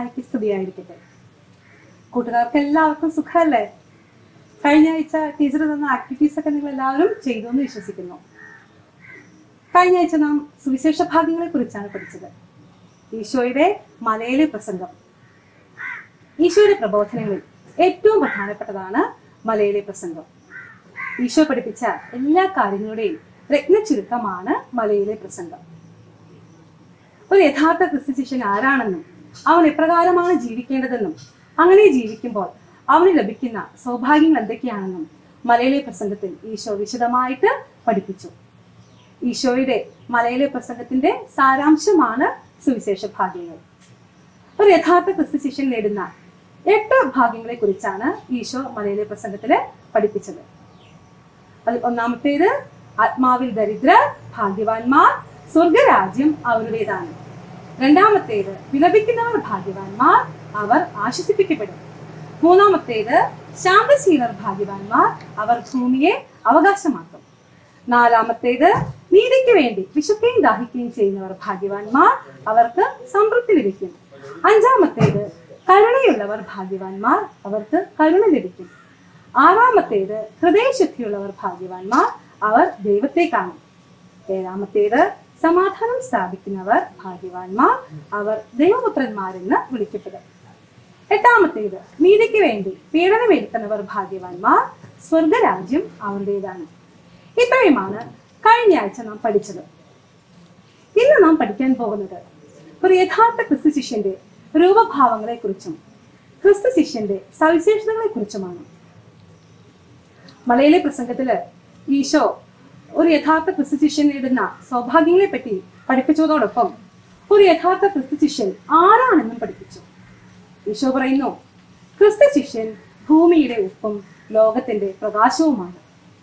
മിശിഹായ്ക്ക് സ്തുതിയായിരിക്കട്ടെ കൂട്ടുകാർക്ക് എല്ലാവർക്കും സുഖമല്ലേ കഴിഞ്ഞ ആഴ്ച ടീച്ചർ തന്ന ആക്ടിവിറ്റീസ് ഒക്കെ നിങ്ങൾ എല്ലാവരും ചെയ്തു എന്ന് വിശ്വസിക്കുന്നു കഴിഞ്ഞ ആഴ്ച നാം സുവിശേഷ ഭാഗ്യങ്ങളെ കുറിച്ചാണ് പഠിച്ചത് ഈശോയുടെ മലയിലെ പ്രസംഗം ഈശോയുടെ പ്രബോധനങ്ങളിൽ ഏറ്റവും പ്രധാനപ്പെട്ടതാണ് മലയിലെ പ്രസംഗം ഈശോ പഠിപ്പിച്ച എല്ലാ കാര്യങ്ങളുടെയും രത്നചുരുക്കമാണ് മലയിലെ പ്രസംഗം ഒരു യഥാർത്ഥ ക്രിസ്തു ശിഷ്യൻ ആരാണെന്നും അവൻ എപ്രകാരമാണ് ജീവിക്കേണ്ടതെന്നും അങ്ങനെ ജീവിക്കുമ്പോൾ അവന് ലഭിക്കുന്ന സൗഭാഗ്യങ്ങൾ എന്തൊക്കെയാണെന്നും മലയിലെ പ്രസംഗത്തിൽ ഈശോ വിശദമായിട്ട് പഠിപ്പിച്ചു ഈശോയുടെ മലയിലെ പ്രസംഗത്തിന്റെ സാരാംശമാണ് സുവിശേഷ ഭാഗ്യങ്ങൾ ഒരു യഥാർത്ഥ ക്രിസ്തു ശിഷ്യൻ നേടുന്ന എട്ട് ഭാഗ്യങ്ങളെ കുറിച്ചാണ് ഈശോ മലയിലെ പ്രസംഗത്തില് പഠിപ്പിച്ചത് അതിൽ ഒന്നാമത്തേത് ആത്മാവിൽ ദരിദ്ര ഭാഗ്യവാന്മാർ സ്വർഗരാജ്യം അവരുടേതാണ് രണ്ടാമത്തേത് വിലപിക്കുന്നവർ ഭാഗ്യവാന്മാർ അവർ ആശ്വസിപ്പിക്കപ്പെടും മൂന്നാമത്തേത് ശാന്തശീലർ ഭാഗ്യവാന്മാർ അവർ ഭൂമിയെ അവകാശമാക്കും നാലാമത്തേത് നീതിക്ക് വേണ്ടി വിശുദ്ധയും ദാഹിക്കുകയും ചെയ്യുന്നവർ ഭാഗ്യവാന്മാർ അവർക്ക് സംതൃപ്തി ലഭിക്കും അഞ്ചാമത്തേത് കരുണയുള്ളവർ ഭാഗ്യവാന്മാർ അവർക്ക് കരുണ ലഭിക്കും ആറാമത്തേത് ഹൃദയശുദ്ധിയുള്ളവർ ഭാഗ്യവാന്മാർ അവർ ദൈവത്തെ കാണും ഏഴാമത്തേത് സമാധാനം സ്ഥാപിക്കുന്നവർ ഭാഗ്യവാന്മാർ അവർ ദൈവപുത്രന്മാരെന്ന് വിളിക്കപ്പെടും എട്ടാമത്തേത് നീതിക്ക് വേണ്ടി പീഡനമേൽക്കുന്നവർ ഭാഗ്യവാന്മാർ സ്വർഗരാജ്യം അവരുടേതാണ് ഇത്രയുമാണ് കഴിഞ്ഞ ആഴ്ച നാം പഠിച്ചത് ഇന്ന് നാം പഠിക്കാൻ പോകുന്നത് ഒരു യഥാർത്ഥ ക്രിസ്തു ശിഷ്യന്റെ രൂപഭാവങ്ങളെ കുറിച്ചും ക്രിസ്തു ശിഷ്യന്റെ സവിശേഷതകളെ കുറിച്ചുമാണ് മലയിലെ പ്രസംഗത്തില് ഈശോ ഒരു യഥാർത്ഥ ക്രിസ്തു ശിഷ്യൻ നേടുന്ന സൗഭാഗ്യങ്ങളെ പറ്റി പഠിപ്പിച്ചതോടൊപ്പം ഒരു യഥാർത്ഥ ക്രിസ്തു ശിഷ്യൻ ആരാണെന്നും പഠിപ്പിച്ചു ഈശോ പറയുന്നു ക്രിസ്തു ശിഷ്യൻ ഭൂമിയുടെ ഉപ്പും ലോകത്തിന്റെ പ്രകാശവുമാണ്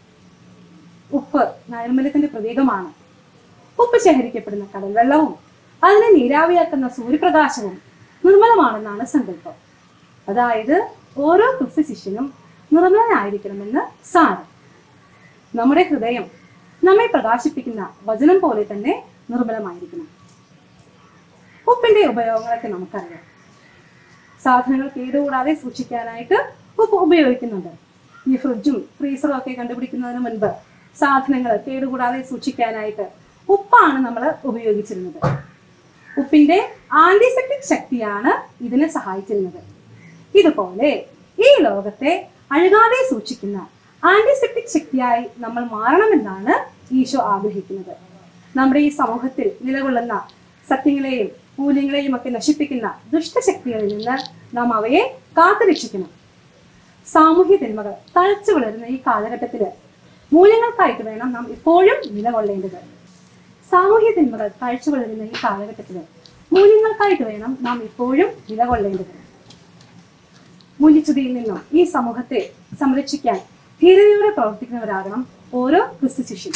ഉപ്പ് നൈർമല്യത്തിന്റെ പ്രതീകമാണ് ഉപ്പ് ശേഖരിക്കപ്പെടുന്ന കടൽ വെള്ളവും അതിനെ നീരാവിയാക്കുന്ന സൂര്യപ്രകാശവും നിർമ്മലമാണെന്നാണ് സങ്കല്പം അതായത് ഓരോ ക്രിസ്തു ശിഷ്യനും നിർമ്മലനായിരിക്കണമെന്ന് സാരം നമ്മുടെ ഹൃദയം നമ്മെ പ്രകാശിപ്പിക്കുന്ന വചനം പോലെ തന്നെ നിർമ്മലമായിരിക്കണം ഉപ്പിന്റെ ഉപയോഗങ്ങളൊക്കെ നമുക്കറിയാം സാധനങ്ങൾ കേടുകൂടാതെ സൂക്ഷിക്കാനായിട്ട് ഉപ്പ് ഉപയോഗിക്കുന്നുണ്ട് ഈ ഫ്രിഡ്ജും ഫ്രീസറും ഒക്കെ കണ്ടുപിടിക്കുന്നതിന് മുൻപ് സാധനങ്ങൾ കേടുകൂടാതെ സൂക്ഷിക്കാനായിട്ട് ഉപ്പാണ് നമ്മൾ ഉപയോഗിച്ചിരുന്നത് ഉപ്പിന്റെ ആന്റിസെപ്റ്റിക് ശക്തിയാണ് ഇതിനെ സഹായിച്ചിരുന്നത് ഇതുപോലെ ഈ ലോകത്തെ അഴുകാതെ സൂക്ഷിക്കുന്ന ആന്റിസെപ്റ്റിക് ശക്തിയായി നമ്മൾ മാറണമെന്നാണ് ഈശോ ആഗ്രഹിക്കുന്നത് നമ്മുടെ ഈ സമൂഹത്തിൽ നിലകൊള്ളുന്ന സത്യങ്ങളെയും മൂല്യങ്ങളെയും ഒക്കെ നശിപ്പിക്കുന്ന ദുഷ്ടശക്തികളിൽ നിന്ന് നാം അവയെ കാത്തുരക്ഷിക്കണം സാമൂഹ്യ തിന്മകൾ തഴച്ചു വളരുന്ന ഈ കാലഘട്ടത്തില് മൂല്യങ്ങൾക്കായിട്ട് വേണം നാം ഇപ്പോഴും നിലകൊള്ളേണ്ടത് സാമൂഹ്യ തിന്മകൾ തഴച്ചു വളരുന്ന ഈ കാലഘട്ടത്തില് മൂല്യങ്ങൾക്കായിട്ട് വേണം നാം ഇപ്പോഴും നിലകൊള്ളേണ്ടത് മൂല്യച്യുതിയിൽ നിന്നും ഈ സമൂഹത്തെ സംരക്ഷിക്കാൻ ധീരതയോടെ പ്രവർത്തിക്കുന്നവരാകണം ഓരോ ക്രിസ്തു ശിഷ്യൻ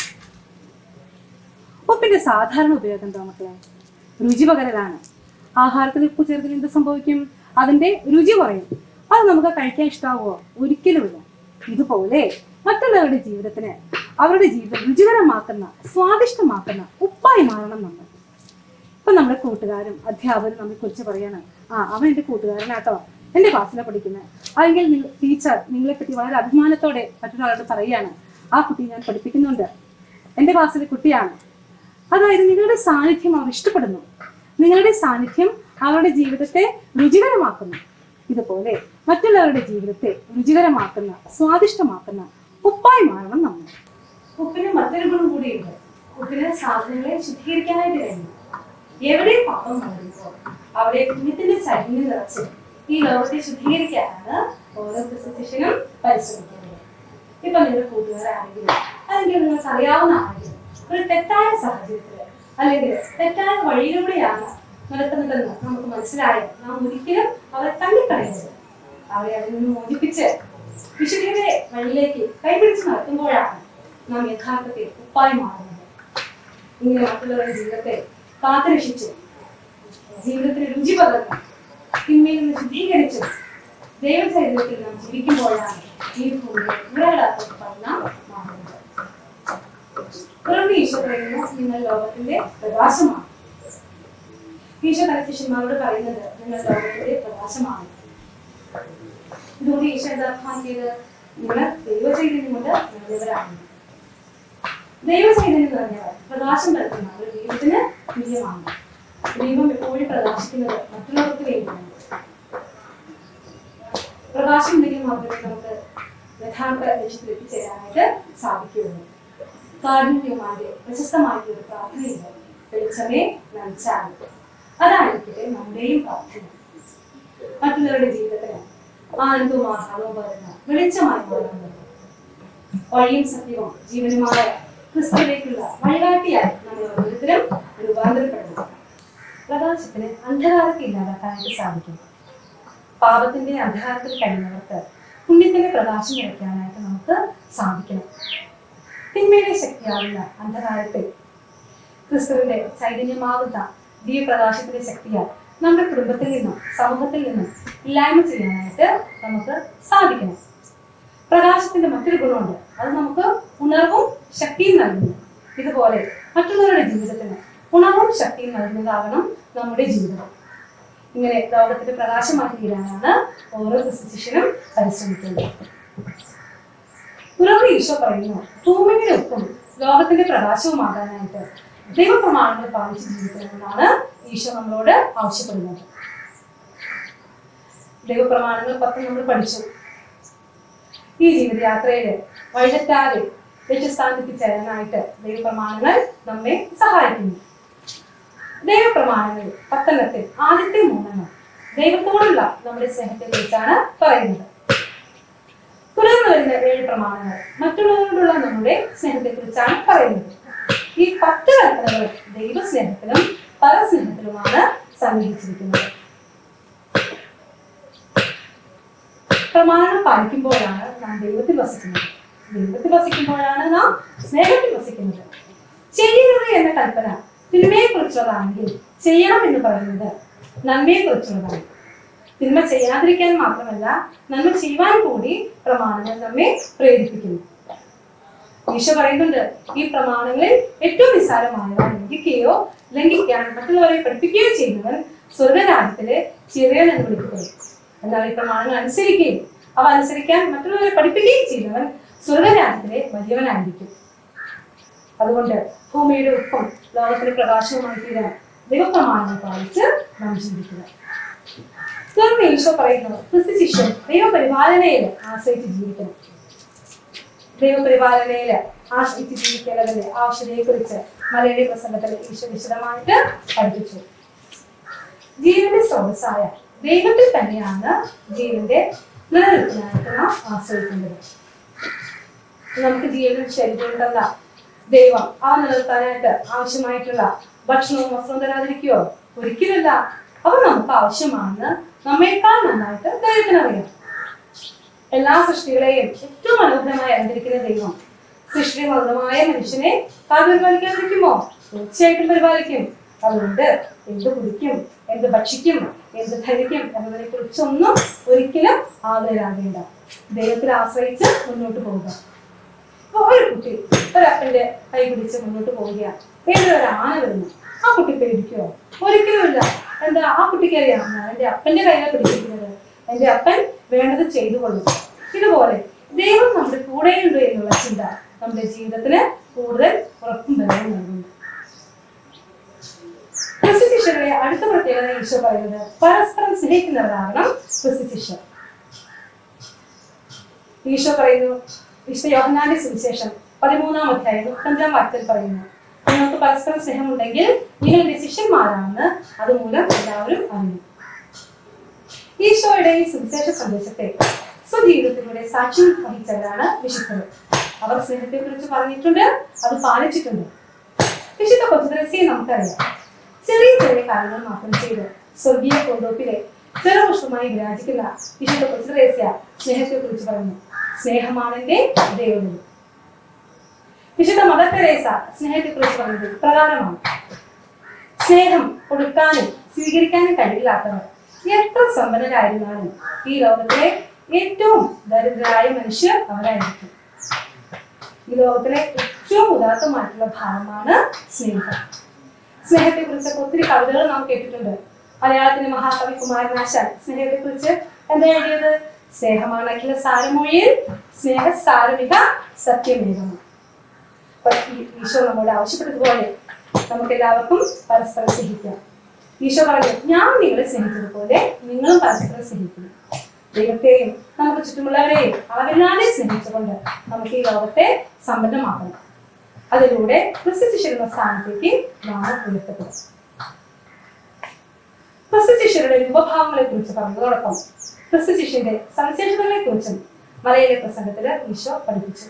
ഉപ്പിന്റെ സാധാരണ ഉപയോഗം എന്താ മക്കളെ രുചി പകരലാണ് ആഹാരത്തിൽ ഉപ്പ് ചേർത്തിൽ എന്ത് സംഭവിക്കും അതിന്റെ രുചി കുറയും അത് നമുക്ക് കഴിക്കാൻ ഇഷ്ടാവുമോ ഒരിക്കലുമില്ല ഇതുപോലെ മറ്റുള്ളവരുടെ ജീവിതത്തിന് അവരുടെ ജീവിതം രുചികരമാക്കുന്ന സ്വാദിഷ്ടമാക്കുന്ന ഉപ്പായി മാറണം നമ്മൾ ഇപ്പൊ നമ്മുടെ കൂട്ടുകാരും അധ്യാപകരും നമ്മളെ കുറിച്ച് പറയാണ് ആ അവൻ എന്റെ കൂട്ടുകാരനാട്ടോ എന്റെ ക്ലാസ്സിലെ പഠിക്കുന്നത് അല്ലെങ്കിൽ നിങ്ങൾ ടീച്ചർ നിങ്ങളെ പറ്റി വളരെ അഭിമാനത്തോടെ മറ്റൊരാളോട് പറയാണ് ആ കുട്ടി ഞാൻ പഠിപ്പിക്കുന്നുണ്ട് എന്റെ ക്ലാസ്സിലെ കുട്ടിയാണ് അതായത് നിങ്ങളുടെ സാന്നിധ്യം അവർ ഇഷ്ടപ്പെടുന്നു നിങ്ങളുടെ സാന്നിധ്യം അവരുടെ ജീവിതത്തെ രുചികരമാക്കുന്നു ഇതുപോലെ മറ്റുള്ളവരുടെ ജീവിതത്തെ രുചികരമാക്കുന്ന സ്വാദിഷ്ടമാക്കുന്ന ഉപ്പായി മാറണം നമ്മൾ ഉപ്പിന് മറ്റൊരു ഗുണം കൂടിയുണ്ട് ഉപ്പിന് സാധനങ്ങളെ ശുദ്ധീകരിക്കാനായിട്ട് കഴിയും എവിടെ പാപം വളരുമ്പോൾ അവിടെ പുണ്യത്തിന്റെ ചരിഞ്ഞ് നിറച്ച് ഈ ലോകത്തെ ശുദ്ധീകരിക്കാനാണ് ഓരോ ക്രിസ്ത്യനും പരിശ്രമിക്കുന്നത് ഇപ്പൊ നിങ്ങളുടെ കൂട്ടുകാരാണെങ്കിലും അല്ലെങ്കിൽ നിങ്ങൾക്ക് അറിയാവുന്ന ആരെങ്കിലും ഒരു തെറ്റായ സാഹചര്യത്തില് അല്ലെങ്കിൽ തെറ്റായ വഴിയിലൂടെയാണ് നടക്കുന്നതെന്ന് നമുക്ക് മനസ്സിലായാൽ നാം ഒരിക്കലും അവരെ തള്ളിക്കളയരുത് അവരെ അതിൽ നിന്ന് മോചിപ്പിച്ച് വിശുദ്ധിയുടെ വഴിയിലേക്ക് കൈപിടിച്ച് നടത്തുമ്പോഴാണ് നാം യഥാർത്ഥത്തിൽ ഉപ്പായി മാറുന്നത് ഇങ്ങനെ മറ്റുള്ളവരുടെ ജീവിതത്തെ കാത്തുരക്ഷിച്ച് ജീവിതത്തിന് രുചി പകർന്ന് തിന്മയിൽ നിന്ന് ശുദ്ധീകരിച്ച് ദൈവചരിത്രത്തിൽ നാം ജീവിക്കുമ്പോഴാണ് ഈ ഭൂമിയെ ഉറയിടാത്ത നാം മാറുന്നത് തുടർന്ന് ഈശോ പറയുന്നു നിങ്ങൾ ലോകത്തിന്റെ പ്രകാശമാണ് ഈശോ തന്റെ ശിഷ്യന്മാരോട് പറയുന്നത് നിങ്ങൾ ലോകത്തിന്റെ പ്രകാശമാണ് ഇതുകൊണ്ട് ഈശോ എന്താ അർത്ഥമാക്കിയത് നിങ്ങൾ ദൈവചൈതന്യം കൊണ്ട് നിറഞ്ഞവരാണ് ദൈവചൈതന്യം നിറഞ്ഞവർ പ്രകാശം പരത്തുന്ന ഒരു ദൈവത്തിന് തുല്യമാണ് ദൈവം എപ്പോഴും പ്രകാശിക്കുന്നത് മറ്റുള്ളവർക്ക് വേണ്ടിയാണ് പ്രകാശം ഉണ്ടെങ്കിൽ മാത്രമേ നമുക്ക് യഥാർത്ഥ ലക്ഷ്യത്തിൽ എത്തിച്ചേരാനായിട്ട് സാധിക്കുകയുള്ളൂ കാരുണ്യമാന്റെ പ്രശസ്തമായിട്ടുള്ള ഒരു പ്രാർത്ഥനയുണ്ട് വെളിച്ചമേ നനച്ചാൽ അതായിരിക്കട്ടെ നമ്മുടെയും പ്രാർത്ഥന മറ്റുള്ളവരുടെ ജീവിതത്തിന് ആനന്ദവും ആഹ്ലാദവും പകരുന്ന വെളിച്ചമായി മാറുന്നത് വഴിയും സത്യവും ജീവനുമായ ക്രിസ്തുവിലേക്കുള്ള വഴികാട്ടിയായി നമ്മൾ ഓരോരുത്തരും രൂപാന്തരപ്പെടുന്നു പ്രകാശത്തിന് അന്ധകാരത്തെ ഇല്ലാതാക്കാനായിട്ട് സാധിക്കും പാപത്തിന്റെ അന്ധകാരത്തിൽ കഴിയുന്നവർക്ക് പുണ്യത്തിന്റെ പ്രകാശം നിറയ്ക്കാനായിട്ട് നമുക്ക് സാധിക്കണം തിന്മയുടെ ശക്തിയാകുന്ന അന്ധകാരത്തെ ക്രിസ്തുവിന്റെ ചൈതന്യമാകുന്ന ദിവ്യപ്രകാശത്തിന്റെ ശക്തിയാൽ നമ്മുടെ കുടുംബത്തിൽ നിന്നും സമൂഹത്തിൽ നിന്നും ഇല്ലായ്മ ചെയ്യാനായിട്ട് നമുക്ക് സാധിക്കണം പ്രകാശത്തിന്റെ മറ്റൊരു ഗുണമുണ്ട് അത് നമുക്ക് ഉണർവും ശക്തിയും നൽകുന്നു ഇതുപോലെ മറ്റുള്ളവരുടെ ജീവിതത്തിന് ഉണർവും ശക്തിയും നൽകുന്നതാകണം നമ്മുടെ ജീവിതം ഇങ്ങനെ ലോകത്തിന്റെ പ്രകാശമായി തീരാനാണ് ഓരോ ക്രിസ്തു ശിഷ്യനും പരിശ്രമിക്കുന്നത് തുടർന്ന് ഈശോ പറയുന്നു ഭൂമിയുടെ ഒപ്പം ലോകത്തിന്റെ പ്രകാശവുമാകാനായിട്ട് ദൈവപ്രമാണങ്ങൾ പാലിച്ച് ജീവിക്കണമെന്നാണ് ഈശോ നമ്മളോട് ആവശ്യപ്പെടുന്നത് ദൈവപ്രമാണങ്ങൾ പത്ത് നമ്മൾ പഠിച്ചു ഈ ജീവിതയാത്രയിൽ വഴിതെറ്റാതെ ലക്ഷ്യസ്ഥാനത്ത് ചേരാനായിട്ട് ദൈവപ്രമാണങ്ങൾ നമ്മെ സഹായിക്കുന്നു ദൈവപ്രമാണങ്ങൾ പത്തെണ്ണത്തിൽ ആദ്യത്തെ മൂന്നെണ്ണം ദൈവത്തോടുള്ള നമ്മുടെ സ്നേഹത്തെ കുറിച്ചാണ് പറയുന്നത് തുടർന്ന് വരുന്ന ഏഴ് പ്രമാണങ്ങൾ മറ്റുള്ളവരോടുള്ള നമ്മുടെ സ്നേഹത്തെ കുറിച്ചാണ് പറയുന്നത് ഈ പത്ത് കൽപ്പനകൾ ദൈവസ്നേഹത്തിലും പരസ്നേഹത്തിലുമാണ് സംഗ്രഹിച്ചിരിക്കുന്നത് പ്രമാണം പാലിക്കുമ്പോഴാണ് നാം ദൈവത്തിൽ വസിക്കുന്നത് ദൈവത്തിൽ വസിക്കുമ്പോഴാണ് നാം സ്നേഹത്തിൽ വസിക്കുന്നത് ചെയ്യരുത് എന്ന കൽപ്പന തിന്മയെ കുറിച്ചുള്ളതാണെങ്കിൽ ചെയ്യണം എന്ന് പറയുന്നത് നന്മയെ കുറിച്ചുള്ളതാണ് തിന്മ ചെയ്യാതിരിക്കാൻ മാത്രമല്ല നന്മ ചെയ്യുവാൻ കൂടി പ്രമാണങ്ങൾ നമ്മെ പ്രേരിപ്പിക്കുന്നു ഈശോ പറയുന്നുണ്ട് ഈ പ്രമാണങ്ങളിൽ ഏറ്റവും നിസ്സാരമായവ ലംഘിക്കുകയോ ലംഘിക്കാൻ മറ്റുള്ളവരെ പഠിപ്പിക്കുകയോ ചെയ്യുന്നവൻ സ്വർഗരാജ്യത്തിലെ ചെറിയൻ എന്ന് വിളിക്കപ്പെടും എന്നാൽ ഈ പ്രമാണങ്ങൾ അനുസരിക്കുകയും അവ അനുസരിക്കാൻ മറ്റുള്ളവരെ പഠിപ്പിക്കുകയും ചെയ്യുന്നവൻ സ്വർഗരാജ്യത്തിലെ വലിയവനായിരിക്കും അതുകൊണ്ട് ഭൂമിയുടെ ഒപ്പം ലോകത്തിന്റെ പ്രകാശവുമായി തീരാൻ ദൈവപ്രമാണങ്ങൾ പാലിച്ച് നാം ജീവിക്കുക തുടർന്ന് ഈശോ പറയുന്നു ക്രിസ്തു ശിഷ്യൻ ദൈവപരിപാലനയിൽ ആശ്രയിച്ച് ജീവിക്കണം ദൈവപരിപാലനയിൽ ആശ്രയിച്ച് ജീവിക്കേണ്ടതിന്റെ ആവശ്യതയെ കുറിച്ച് മലയാളി പ്രസംഗത്തിൽ ഈശോ വിശദമായിട്ട് പഠിപ്പിച്ചു ജീവന്റെ സ്രോതസ്സായ ദൈവത്തിൽ തന്നെയാണ് ജീവന്റെ നിലനിൽപ്പിനായിട്ട് നാം ആശ്രയിക്കേണ്ടത് നമുക്ക് ജീവനും ശരീരവും തന്ന ദൈവം അവ നിലനിർത്താനായിട്ട് ആവശ്യമായിട്ടുള്ള ഭക്ഷണവും വസ്ത്രവും തരാതിരിക്കുകയോ ഒരിക്കലല്ല അവ നമുക്ക് ആവശ്യമാണെന്ന് നമ്മേക്കാൾ നന്നായിട്ട് ദൈവത്തിനറിയാം എല്ലാ സൃഷ്ടികളെയും ഏറ്റവും മനോഹരമായി അലങ്കരിക്കുന്ന ദൈവം സൃഷ്ടി മൃതമായ മനുഷ്യനെ കാൽ പരിപാലിക്കാതിരിക്കുമോ തീർച്ചയായിട്ടും പരിപാലിക്കും അതുകൊണ്ട് എന്ത് കുടിക്കും എന്ത് ഭക്ഷിക്കും എന്ത് ധരിക്കും എന്നതിനെ കുറിച്ചൊന്നും ഒരിക്കലും ആഗ്രഹരാകേണ്ട ദൈവത്തിൽ ആശ്രയിച്ച് മുന്നോട്ട് പോവുക അപ്പൊ ഒരു കുട്ടി ഒരപ്പന്റെ കൈ പിടിച്ച് മുന്നോട്ട് പോവുകയാണ് ഏതൊരു ഒരു ആന വരുന്നു ആ കുട്ടി പേടിക്കുമോ ഒരിക്കലും ഇല്ല എന്താ ആ കുട്ടിക്ക് അറിയാം ഞാൻ എന്റെ അപ്പന്റെ കയ്യിലെ പിടിച്ചിരിക്കുന്നത് എന്റെ അപ്പൻ വേണ്ടത് ചെയ്തു കൊള്ളും ഇതുപോലെ ദൈവം നമ്മുടെ കൂടെയുണ്ട് എന്നുള്ള ചിന്ത നമ്മുടെ ജീവിതത്തിന് കൂടുതൽ ഉറപ്പും ബലവും നൽകുന്നു ക്രിസ്തു ശിഷ്യരുടെ അടുത്ത പ്രത്യേകത ഈശോ പറയുന്നത് പരസ്പരം സ്നേഹിക്കുന്നവരാകണം ക്രിസ്തു ശിഷ്യർ ഈശോ പറയുന്നു വിശുദ്ധ യോഹന്നാന്റെ സുവിശേഷം പതിമൂന്നാം അധ്യായം മുപ്പത്തഞ്ചാം വാക്യത്തിൽ പറയുന്നു നിങ്ങൾക്ക് പരസ്പരം സ്നേഹമുണ്ടെങ്കിൽ നിങ്ങൾ എന്റെ ശിഷ്യന്മാരാണെന്ന് അതുമൂലം എല്ലാവരും അറിഞ്ഞു ഈശോയുടെ ഈ സുവിശേഷ സന്ദേശത്തെ സ്വജീവിതത്തിലൂടെ സാക്ഷ്യം വഹിച്ചവരാണ് വിശുദ്ധർ അവർ സ്നേഹത്തെ കുറിച്ച് പറഞ്ഞിട്ടുണ്ട് അത് പാലിച്ചിട്ടുണ്ട് വിശുദ്ധ കൊച്ചുദ്രസ്യെ നമുക്കറിയാം ചെറിയ ചെറിയ കാര്യങ്ങൾ മാത്രം ചെയ്ത് സ്വർഗീയ പൂന്തോപ്പിലെ ചെറുപുഷ്പമായി വിരാജിക്കുന്ന വിശുദ്ധ കൊച്ചുദ്രസ്യ സ്നേഹത്തെ കുറിച്ച് പറഞ്ഞു സ്നേഹമാണ് എന്റെ ദൈവം വിശുദ്ധ മദർ തെരേസ സ്നേഹത്തെ കുറിച്ച് പറഞ്ഞത് പ്രകാരമാണ് സ്നേഹം കൊടുക്കാനും സ്വീകരിക്കാനും കഴിയില്ലാത്തവർ എത്ര സമ്പന്നരായിരുന്നാലും ഈ ലോകത്തിലെ ഏറ്റവും ദരിദ്രരായ മനുഷ്യർ അവരായിരിക്കും ഈ ലോകത്തിലെ ഏറ്റവും ഉദാത്തമായിട്ടുള്ള ഭാവമാണ് സ്നേഹം സ്നേഹത്തെ കുറിച്ചൊക്കെ ഒത്തിരി കവിതകൾ നാം കേട്ടിട്ടുണ്ട് മലയാളത്തിന്റെ മഹാകവി കുമാരനാശാൻ സ്നേഹത്തെ കുറിച്ച് എന്താ എഴുതിയത് സ്നേഹമാണ് അഖില സാരമൊഴിയിൽ സ്നേഹ സാരമിക സത്യമേകമാണ് അപ്പൊ ഈ- ഈശോ നമ്മോട് ആവശ്യപ്പെട്ടതുപോലെ നമുക്ക് എല്ലാവർക്കും പരസ്പരം സ്നേഹിക്കാം ഈശോ പറഞ്ഞു ഞാൻ നിങ്ങളെ സ്നേഹിച്ചതുപോലെ നിങ്ങളും പരസ്പരം സ്നേഹിക്കുന്നു ദൈവത്തെയും നമുക്ക് ചുറ്റുമുള്ളവരെയും അളവില്ലാതെ സ്നേഹിച്ചുകൊണ്ട് നമുക്ക് ഈ ലോകത്തെ സമ്പന്നമാക്കണം അതിലൂടെ ക്രിസ്തു ശിഷ്യരുടെ സ്ഥാനത്തേക്ക് നാം ഉയർത്തപ്പെടും ക്രിസ്തു ശിഷ്യരുടെ രൂപഭാവങ്ങളെ കുറിച്ച് പറഞ്ഞതോടൊപ്പം ക്രിസ്തു ശിഷ്യന്റെ സവിശേഷതകളെ കുറിച്ചും മലയിലെ പ്രസംഗത്തില് ഈശോ പഠിപ്പിച്ചു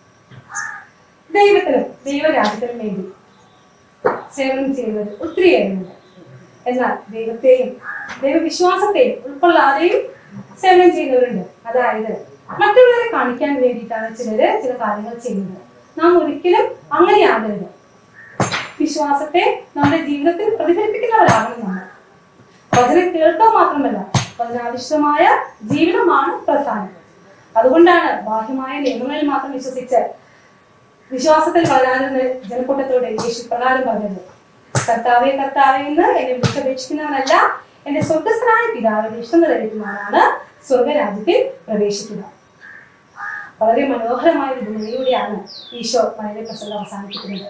ദൈവത്തിനും ദൈവരാജ്യത്തിനും വേണ്ടി സേവനം ചെയ്യുന്നത് ഒത്തിരിയേറെയുണ്ട് എന്നാൽ ദൈവത്തെയും ദൈവവിശ്വാസത്തെയും ഉൾക്കൊള്ളാതെയും സേവനം ചെയ്യുന്നവരുണ്ട് അതായത് മറ്റുള്ളവരെ കാണിക്കാൻ വേണ്ടിയിട്ടാണ് ചിലര് ചില കാര്യങ്ങൾ ചെയ്യുന്നത് നാം ഒരിക്കലും അങ്ങനെയാകരുത് വിശ്വാസത്തെ നമ്മുടെ ജീവിതത്തിൽ പ്രതിഫലിപ്പിക്കുന്നവരാകണം നമ്മൾ വചനം കേൾക്കുക മാത്രമല്ല വചനാധിഷ്ഠമായ ജീവിതമാണ് പ്രധാനം അതുകൊണ്ടാണ് ബാഹ്യമായ നിയമങ്ങളിൽ മാത്രം വിശ്വസിച്ച് വിശ്വാസത്തിൽ വളരാതിരുന്ന ജനക്കൂട്ടത്തോട് യേശു പ്രകാരം പറഞ്ഞത് കർത്താവെ കർത്താവെ എന്ന് എന്നെ വിളിച്ചപേക്ഷിക്കുന്നവനല്ല എന്റെ സ്വർഗസ്ഥനായ പിതാവിന്റെ ഇഷ്ടം നിറവേറ്റുന്നവനാണ് സ്വർഗരാജ്യത്തിൽ പ്രവേശിക്കുക വളരെ മനോഹരമായ ഒരു ഭൂമിയിലൂടെയാണ് ഈശോ മലയുടെ പ്രസംഗം അവസാനിപ്പിക്കുന്നത്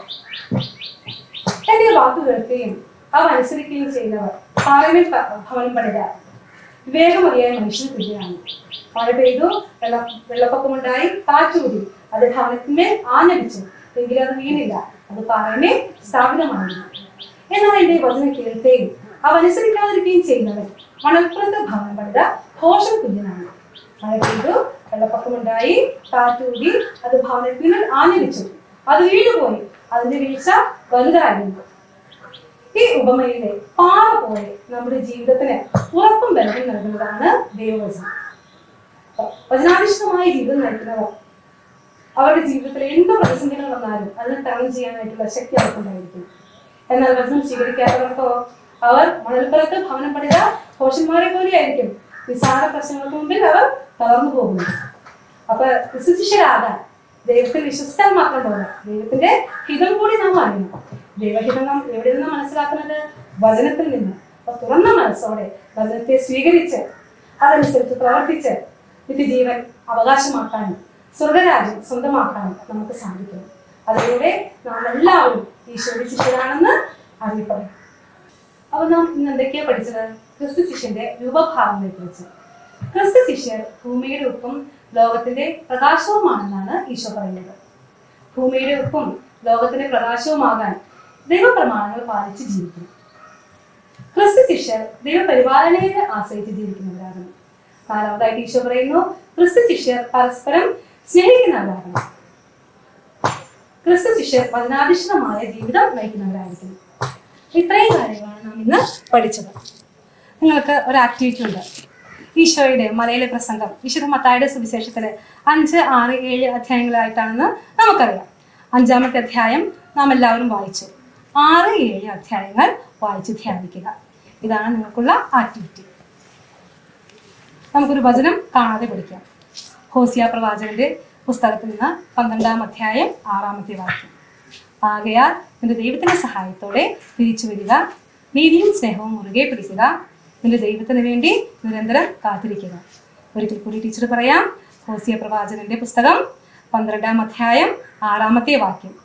എന്റെ വാക്കു കേൾക്കുകയും അവ അനുസരിക്കുകയും ചെയ്യുന്നവർ പാറമേൽ പ- ഭവനം പണിത വിവേകമറിയായ മനുഷ്യന് തുല്യമാണ് മഴ പെയ്തു വെള്ള വെള്ളപ്പൊക്കമുണ്ടായി കാറ്റുകൂടി അത് ഭവനത്തിന്മേൽ ആഞ്ഞടിച്ചു എങ്കിലും അത് വീണില്ല അത് പാറമേൽ സ്ഥാപിതമായിരുന്നു എന്നാൽ എന്റെ വചനം കേൾക്കുകയും അവ അനുസരിക്കാതിരിക്കുകയും ചെയ്യുന്നവൻ മണൽപ്പുറത്ത് ഭവനം പണിത ഘോഷം തുല്യനാണ് മഴ പെയ്തു വെള്ളപ്പൊക്കമുണ്ടായി കാറ്റുകൂടി അത് ഭവനത്തിന്മേൽ ആഞ്ഞടിച്ചു അത് വീണുപോയി അതിന്റെ വീഴ്ച വലുതായിരുന്നു ഈ ഉപമയിലെ പാറ പോലെ നമ്മുടെ ജീവിതത്തിന് ഉറപ്പും ബലവും നൽകുന്നതാണ് ദൈവവചനം വചനാധിഷ്ഠമായ ജീവിതം നയിക്കുന്നവർ അവരുടെ ജീവിതത്തിൽ എന്ത് പ്രതിസന്ധികൾ വന്നാലും അതിനെ തരണം ചെയ്യാനായിട്ടുള്ള ശക്തി അവർക്കുണ്ടായിരിക്കും എന്നാൽ വചനം സ്വീകരിക്കാത്തവർക്കോ അവർ മണൽപ്പുറത്ത് ഭവനം പണിത കോശന്മാരെ പോലെയായിരിക്കും നിസാര പ്രശ്നങ്ങൾക്ക് മുമ്പിൽ അവർ തളർന്നു പോകുന്നു അപ്പൊ വിശ്വസിച്ചരാകാൻ ദൈവത്തിൽ വിശ്വസിച്ചാൽ മാത്രം പോരാ ദൈവത്തിന്റെ ഹിതം കൂടി നാം അറിയണം ദൈവഹിതം നാം എവിടെ നിന്ന് മനസ്സിലാക്കുന്നത് വചനത്തിൽ നിന്ന് അപ്പൊ തുറന്ന മനസ്സോടെ വചനത്തെ സ്വീകരിച്ച് അതനുസരിച്ച് പ്രവർത്തിച്ച് നിത്യജീവൻ അവകാശമാക്കാനും സ്വർഗരാജ്യം സ്വന്തമാക്കാനും നമുക്ക് സാധിക്കും അതിലൂടെ നാം എല്ലാവരും ഈശോയുടെ ശിഷ്യരാണെന്ന് അറിയപ്പെടും അപ്പൊ നാം ഇന്ന് എന്തൊക്കെയാ പഠിച്ചത് ക്രിസ്തു ശിഷ്യന്റെ രൂപഭാവങ്ങളെ കുറിച്ച് ക്രിസ്തു ശിഷ്യർ ഭൂമിയുടെ ഉപ്പും ലോകത്തിന്റെ പ്രകാശവുമാണെന്നാണ് ഈശോ പറയുന്നത് ഭൂമിയുടെ ഉപ്പും ലോകത്തിന്റെ പ്രകാശവുമാകാൻ ദൈവപ്രമാണങ്ങൾ പാലിച്ച് ജീവിക്കുന്നു ക്രിസ്തു ശിഷ്യർ ദൈവപരിപാലനയെ ആശ്രയിച്ച് ജീവിക്കുന്നവരാകുന്നു നാലാമതായിട്ട് ഈശോ പറയുന്നു ക്രിസ്തു ശിഷ്യർ പരസ്പരം സ്നേഹിക്കുന്നവരാകണം ക്രിസ്തു ശിഷ്യർ വചനാധിഷ്ഠിതമായ ജീവിതം നയിക്കുന്നവരായിരിക്കുന്നു ഇത്രയും കാര്യങ്ങളാണ് നാം ഇന്ന് പഠിച്ചത് നിങ്ങൾക്ക് ഒരു ആക്ടിവിറ്റി ഉണ്ട് ഈശോയുടെ മലയിലെ പ്രസംഗം ഈശോ മത്തായുടെ സുവിശേഷത്തില് അഞ്ച് ആറ് ഏഴ് അധ്യായങ്ങളായിട്ടാണെന്ന് നമുക്കറിയാം അഞ്ചാമത്തെ അധ്യായം നാം എല്ലാവരും വായിച്ചു ആറ് ഏഴ് അധ്യായങ്ങൾ വായിച്ച് ധ്യാനിക്കുക ഇതാണ് നിങ്ങൾക്കുള്ള ആക്ടിവിറ്റി നമുക്കൊരു വചനം കാണാതെ പഠിക്കാം ഹോസിയ പ്രവാചകന്റെ പുസ്തകത്തിൽ നിന്ന് പന്ത്രണ്ടാം അധ്യായം ആറാമത്തെ വാക്യം ആകയാൽ നിന്റെ ദൈവത്തിന്റെ സഹായത്തോടെ തിരിച്ചു വരിക നീതിയും സ്നേഹവും മുറുകെ പിടിക്കുക നിന്റെ ദൈവത്തിന് വേണ്ടി നിരന്തരം കാത്തിരിക്കുക ഒരിക്കൽ കൂടി ടീച്ചർ പറയാം ഹോസിയ പ്രവാചകന്റെ പുസ്തകം പന്ത്രണ്ടാം അധ്യായം ആറാമത്തെ വാക്യം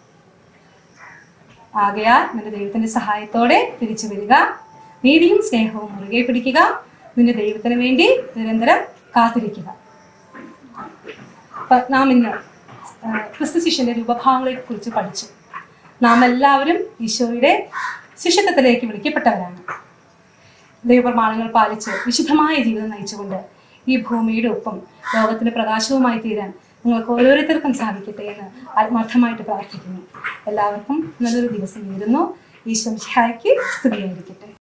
ആകയാൽ നിന്റെ ദൈവത്തിന്റെ സഹായത്തോടെ തിരിച്ചു വരിക നീതിയും സ്നേഹവും മുറുകെ പിടിക്കുക നിന്റെ ദൈവത്തിന് വേണ്ടി നിരന്തരം കാത്തിരിക്കുക അപ്പൊ നാം ഇന്ന് ആ, ക്രിസ്തു ശിഷ്യന്റെ രൂപഭാവങ്ങളെ കുറിച്ച് പഠിച്ചു നാം എല്ലാവരും ഈശോയുടെ ശിഷ്യത്വത്തിലേക്ക് വിളിക്കപ്പെട്ടവരാണ് ദൈവപ്രമാണങ്ങൾ പാലിച്ച് വിശുദ്ധമായ ജീവിതം നയിച്ചുകൊണ്ട് ഈ ഭൂമിയുടെ ഒപ്പം ലോകത്തിന്റെ പ്രകാശവുമായി തീരാൻ നിങ്ങൾക്ക് ഓരോരുത്തർക്കും സാധിക്കട്ടെ എന്ന് ആത്മാർത്ഥമായിട്ട് പ്രാർത്ഥിക്കുന്നു എല്ലാവർക്കും നല്ലൊരു ദിവസം നേരുന്നു ഈശോ ഹായ്ക്ക് സ്തുതിയായിരിക്കട്ടെ